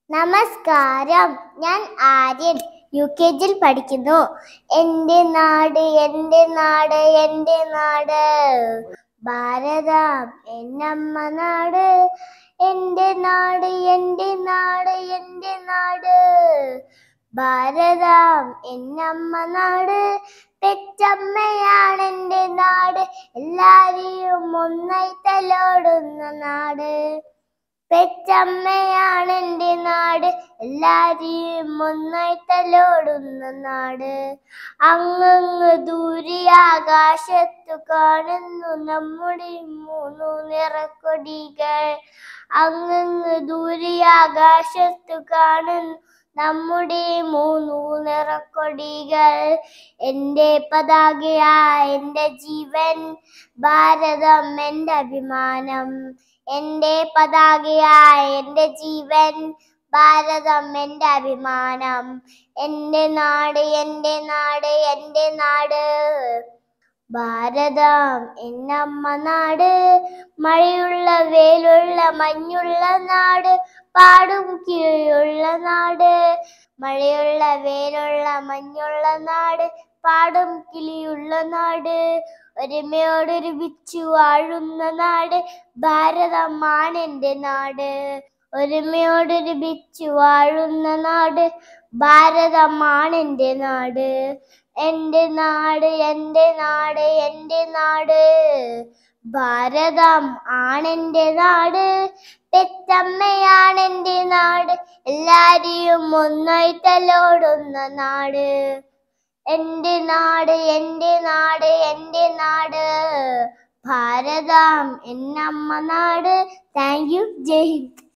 നമസ്കാരം ഞാൻ Aryan U K ജിയിൽ പഠിക്കുന്നു എൻ്റെ നാട് എൻ്റെ നാട് എൻ്റെ നാട് ഭാരതം എന്നമ്മ നാട് എൻ്റെ നാട് എൻ്റെ നാട് എൻ്റെ നാട് ഭാരതം എന്നമ്മ നാട് പെറ്റമ്മയാണ് എൻ്റെ നാട് എല്ലാരെയും ഒന്നായി തലോടുന്ന നാട് പെറ്റമ്മയാണ് എൻ്റെ നാട് എല്ലാരെയും ഒന്നായി തലോടുന്ന നാട് അങ്ങങ്ങ് ദൂരെ ആകാശത്തു കാണുന്നു നമ്മുടെ മൂന്നു നിറക്കൊടികൾ അങ്ങങ്ങ് ദൂരെ ആകാശത്തു കാണുന്നു നമ്മുടെ മൂന്നു നിറക്കൊടികൾ എൻ്റെ പതാകയാ എൻ്റെ ജീവൻ ഭാരതം എൻ്റെ അഭിമാനം എൻ്റെ പതാകയായ എൻ്റെ ജീവൻ ഭാരതം എൻ്റെ അഭിമാനം എൻ്റെ നാട് എൻ്റെ നാട് എൻ്റെ നാട് ഭാരതം എന്നമ്മ നാട് മഴയുള്ള വേലുള്ള മഞ്ഞുള്ള നാട് പാടും കീഴുള്ള നാട് മഴയുള്ള വേലുള്ള മഞ്ഞുള്ള നാട് പാടും കിളിയുള്ള നാട് ഒരുമയോടൊരുമിച്ചു വാഴുന്ന നാട് ഭാരതമാണ് എൻ്റെ നാട് ഒരുമയോടൊരുമിച്ചു വാഴുന്ന നാട് ഭാരതമാണ് എൻ്റെ നാട് എൻ്റെ നാട് എൻ്റെ നാട് എൻ്റെ നാട് ഭാരതം ആണെൻ്റെ നാട് പെറ്റമ്മയാണ് എൻ്റെ നാട് എല്ലാരെയും ഒന്നായി തലോടുന്ന നാട് എൻ്റെ നാട് എൻ്റെ നാട് എൻ്റെ നാട് ഭാരതം എന്നമ്മ നാട് താങ്ക് യു ജയ് ഹിന്ദ്